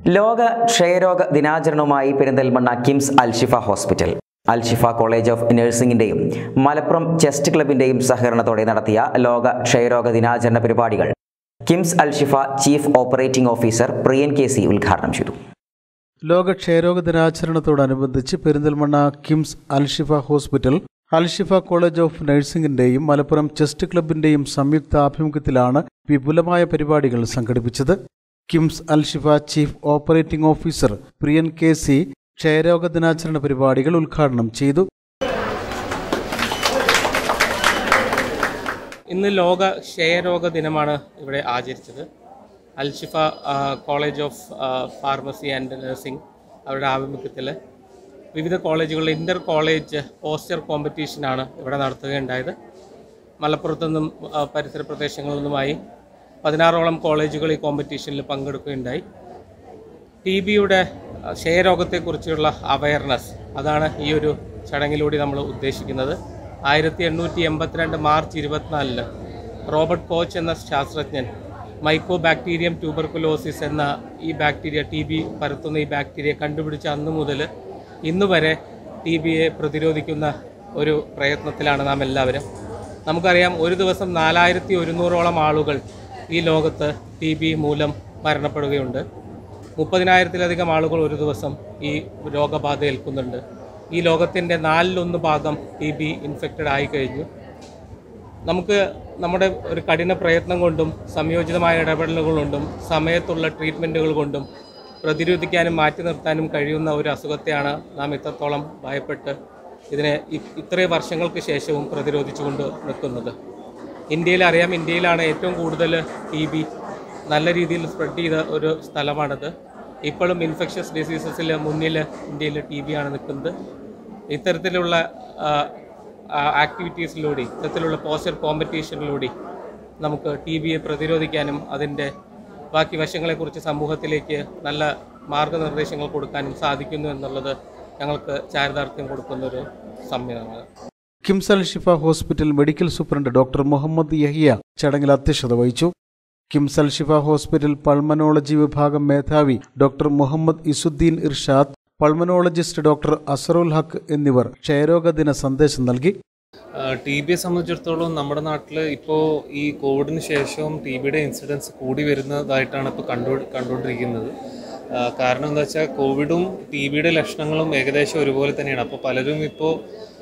ലോക ക്ഷയരോഗ ദിനാചരണവുമായി Perinthalmanna KIMS Alshifa hospital Alshifa college of നഴ്സിംഗിന്റെയും മലപ്പുറം ചെസ്റ്റ് ക്ലബിന്റെയും സഹകരണത്തോടെ നടത്തിയ ലോക ക്ഷയരോഗ ദിനാചരണ പരിപാടികൾ KIMS Alshifa chief operating officer Priyan K C ഉദ്ഘാടനം ചെയ്തു ലോക ക്ഷയരോഗ ദിനാചരണത്തോടനുബന്ധിച്ച് Perinthalmanna KIMS Alshifa hospital Alshifa college of നഴ്സിംഗിന്റെയും മലപ്പുറം ചെസ്റ്റ് ക്ലബിന്റെയും സംയുക്ത ആഭിമുഖ്യത്തിലാണ് വിപുലമായ പരിപാടികൾ സംഘടിപ്പിച്ചത് KIMS Alshifa chief operating officer Priyan K C ക്ഷയരോഗ ദിനാചരണ പരിപാടികൾ ഉദ്ഘാടനം ചെയ്തു ഇന്ന് ലോക ക്ഷയരോഗ ദിനമാണ് ഇവിടെ ആചരിച്ചത് അൽഷിഫ ആ, കോളേജ് ഓഫ് ആ, ഫാർമസി ആൻഡ് നഴ്സിംഗ് അവരുടെ ആഭിമുഖ്യത്തിൽ വിവിധ കോളേജുകളിലെ ഇൻ്റർ കോളേജ് പോസ്റ്റർ കോമ്പറ്റീഷനാണ് ഇവിടെ നടത്തുകയുണ്ടായത് മലപ്പുറത്തു നിന്നും ആ, പരിസര പ്രദേശങ്ങളിൽ നിന്നുമായി പതിനാറോളം കോളേജുകൾ ഈ കോമ്പറ്റീഷനിൽ പങ്കെടുക്കുകയുണ്ടായി ടി ബിയുടെ ക്ഷയരോഗത്തെക്കുറിച്ചുള്ള അവയർനെസ് അതാണ് ഈ ഒരു ചടങ്ങിലൂടെ നമ്മൾ ഉദ്ദേശിക്കുന്നത് ആയിരത്തി എണ്ണൂറ്റി എൺപത്തിരണ്ട് മാർച്ച് ഇരുപത്തിനാലിന് റോബർട്ട് കോച്ച് എന്ന ശാസ്ത്രജ്ഞൻ മൈക്കോ ബാക്ടീരിയം ട്യൂബർക്കുലോസിസ് എന്ന ഈ ബാക്ടീരിയ ടി ബി പരത്തുന്ന ഈ ബാക്ടീരിയ കണ്ടുപിടിച്ച അന്ന് മുതൽ ഇന്ന് വരെ ടി ബിയെ പ്രതിരോധിക്കുന്ന ഒരു പ്രയത്നത്തിലാണ് നാം എല്ലാവരും നമുക്കറിയാം ഒരു ദിവസം നാലായിരത്തി ഒരുന്നൂറോളം ആളുകൾ ഈ ലോകത്ത് ടി ബി മൂലം മരണപ്പെടുകയുണ്ട് മുപ്പതിനായിരത്തിലധികം ആളുകൾ ഒരു ദിവസം ഈ രോഗബാധ ഏൽക്കുന്നുണ്ട് ഈ ലോകത്തിൻ്റെ നാലിലൊന്ന് ഭാഗം ടി ബി ഇൻഫെക്റ്റഡ് ആയി കഴിഞ്ഞു നമുക്ക് നമ്മുടെ ഒരു കഠിന പ്രയത്നം കൊണ്ടും സംയോജിതമായ ഇടപെടലുകൾ കൊണ്ടും സമയത്തുള്ള ട്രീറ്റ്മെൻറ്റുകൾ കൊണ്ടും പ്രതിരോധിക്കാനും മാറ്റി നിർത്താനും കഴിയുന്ന ഒരു അസുഖത്തെയാണ് നാം ഇത്രത്തോളം ഭയപ്പെട്ട് ഇതിനെ ഇ- ഇത്രയും വർഷങ്ങൾക്ക് ശേഷവും പ്രതിരോധിച്ചുകൊണ്ട് നിൽക്കുന്നത് ഇന്ത്യയിൽ അറിയാം ഇന്ത്യയിലാണ് ഏറ്റവും കൂടുതൽ ടി ബി നല്ല രീതിയിൽ സ്പ്രെഡ് ചെയ്ത ഒരു സ്ഥലമാണിത് ഇപ്പോഴും ഇൻഫെക്ഷ്യസ് ഡിസീസസിൽ മുന്നിൽ ഇന്ത്യയിൽ ടി ബി ആണ് നിൽക്കുന്നത് ഇത്തരത്തിലുള്ള ആക്ടിവിറ്റീസിലൂടെ ഇത്തരത്തിലുള്ള പോസ്റ്റർ കോമ്പറ്റീഷനിലൂടെ നമുക്ക് ടി ബിയെ പ്രതിരോധിക്കാനും അതിൻ്റെ ബാക്കി വശങ്ങളെക്കുറിച്ച് സമൂഹത്തിലേക്ക് നല്ല മാർഗനിർദ്ദേശങ്ങൾ കൊടുക്കാനും സാധിക്കുന്നു എന്നുള്ളത് ഞങ്ങൾക്ക് ചാരിതാർത്ഥ്യം കൊടുക്കുന്നൊരു സംവിധാനമാണ് KIMS Alshifa hospital medical superintendent doctor Muhammad Yahiya ചടങ്ങിൽ അധ്യക്ഷത വഹിച്ചു കിംസ് അൽഷിഫ ഹോസ്പിറ്റൽ പൾമനോളജി വിഭാഗം മേധാവി doctor Muhammad Izzuddin Irshad pulmonologist doctor Azarul Haq എന്നിവർ ക്ഷയരോഗ ദിന സന്ദേശം നൽകി ടി ബിയെ സംബന്ധിച്ചിടത്തോളം നമ്മുടെ നാട്ടിൽ ഇപ്പോൾ ഈ കോവിഡിന് ശേഷവും ടി ബിയുടെ ഇൻസിഡൻസ് കൂടി വരുന്നതായിട്ടാണ് ഇപ്പോൾ കണ്ടു കണ്ടുകൊണ്ടിരിക്കുന്നത് ആ, കാരണം എന്താ വെച്ചാൽ കോവിഡും ടി ബിയുടെ ലക്ഷണങ്ങളും ഏകദേശം ഒരുപോലെ തന്നെയാണ് അപ്പോൾ പലരും ഇപ്പോൾ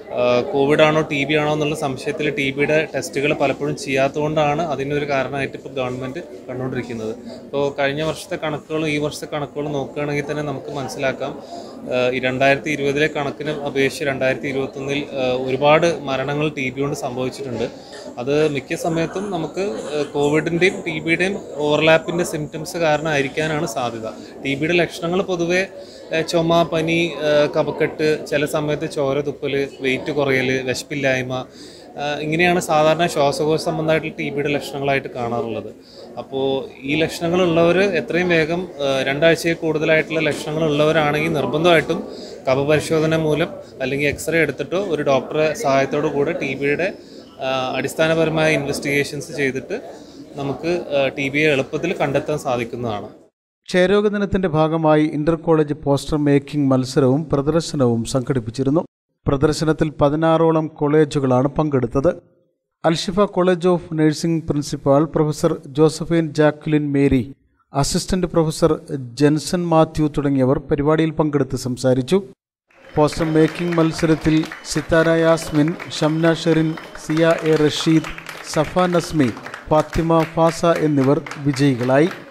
കോവിഡ് ആണോ ടി ബി ആണോ എന്നുള്ള സംശയത്തിൽ ടി ബിയുടെ ടെസ്റ്റുകൾ പലപ്പോഴും ചെയ്യാത്തതുകൊണ്ടാണ് അതിനൊരു കാരണമായിട്ട് ഇപ്പോൾ ഗവൺമെൻറ് കണ്ടുകൊണ്ടിരിക്കുന്നത് ഇപ്പോൾ കഴിഞ്ഞ വർഷത്തെ കണക്കുകളും ഈ വർഷത്തെ കണക്കുകളും നോക്കുകയാണെങ്കിൽ തന്നെ നമുക്ക് മനസ്സിലാക്കാം ആ, ഈ രണ്ടായിരത്തി ഇരുപതിലെ കണക്കിന് അപേക്ഷിച്ച് രണ്ടായിരത്തി ഇരുപത്തൊന്നിൽ ഒരുപാട് മരണങ്ങൾ ടി ബി കൊണ്ട് സംഭവിച്ചിട്ടുണ്ട് അത് മിക്ക സമയത്തും നമുക്ക് കോവിഡിൻ്റെയും ടി ബിയുടെയും ഓവർലാപ്പിൻ്റെ സിംറ്റംസ് കാരണമായിരിക്കാനാണ് സാധ്യത ടി ബിയുടെ ലക്ഷണങ്ങൾ പൊതുവേ ഏഹ് ചുമ പനി ഏഹ് കഫക്കെട്ട് ചില സമയത്ത് ചോര തുപ്പൽ വെയിറ്റ് കുറയൽ വിശപ്പില്ലായ്മ ഏഹ് ഇങ്ങനെയാണ് സാധാരണ ശ്വാസകോശ സംബന്ധമായിട്ടുള്ള ടി ബിയുടെ ലക്ഷണങ്ങളായിട്ട് കാണാറുള്ളത് അപ്പോൾ ഈ ലക്ഷണങ്ങളുള്ളവർ എത്രയും വേഗം ഏഹ് രണ്ടാഴ്ചയിൽ കൂടുതലായിട്ടുള്ള ലക്ഷണങ്ങളുള്ളവരാണെങ്കിൽ നിർബന്ധമായിട്ടും കഫപരിശോധന മൂലം അല്ലെങ്കിൽ എക്സ്റേ എടുത്തിട്ടോ ഒരു ഡോക്ടറെ സഹായത്തോടു കൂടെ ടി ബിയുടെ അടിസ്ഥാനപരമായ ഇൻവെസ്റ്റിഗേഷൻസ് ചെയ്തിട്ട് നമുക്ക് ടി ബിയെ എളുപ്പത്തിൽ കണ്ടെത്താൻ സാധിക്കുന്നതാണ് ക്ഷയരോഗ ദിനത്തിന്റെ ഭാഗമായി ഇന്റർ കോളേജ് പോസ്റ്റർ മേക്കിംഗ് മത്സരവും പ്രദർശനവും സംഘടിപ്പിച്ചിരുന്നു പ്രദർശനത്തിൽ പതിനാറോളം കോളേജുകളാണ് പങ്കെടുത്തത് Alshifa college of nursing principal professor Josephine Jacqueline Mary assistant professor Jenson Mathew തുടങ്ങിയവർ പരിപാടിയിൽ പങ്കെടുത്ത് സംസാരിച്ചു പോസ്റ്റർ മേക്കിംഗ് മത്സരത്തിൽ സിത്താര യാസ്മിൻ ഷംന ഷെറിൻ സിയ എ റഷീദ് സഫ നസ്മി ഫാത്തിമ ഫാസ എന്നിവർ വിജയികളായി